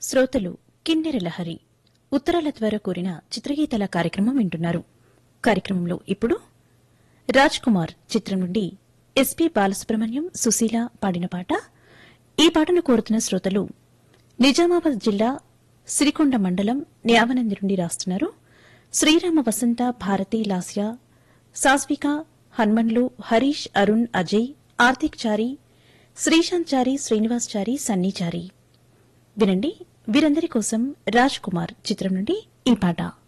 శ్రోతలు కిన్నెర లహరి ఉత్తరాల ద్వారా కూరిన చిత్రగీతాల కార్యక్రమం వింటున్నారు కార్యక్రమంలో ఇప్పుడు రాజ్ కుమార్ చిత్రం నుండి ఎస్పి బాలసుబ్రహ్మణ్యం సుశీల పాడిన పాట ఈ పాటను కోరుతున్న శ్రోతలు నిజామాబాద్ జిల్లా సిరికొండ మండలం న్యావనంది నుండి రాస్తున్నారు శ్రీరామ వసంత భారతి లాస్య సాస్విక హన్మన్లు హరీష్ అరుణ్ అజయ్ ఆర్తిక్ చారి శ్రీశాంత్ చారి శ్రీనివాస్ చారి సన్నీ చారి వినండి వీరందరి కోసం రాజ్ కుమార్ చిత్రం నుండి ఈ పాట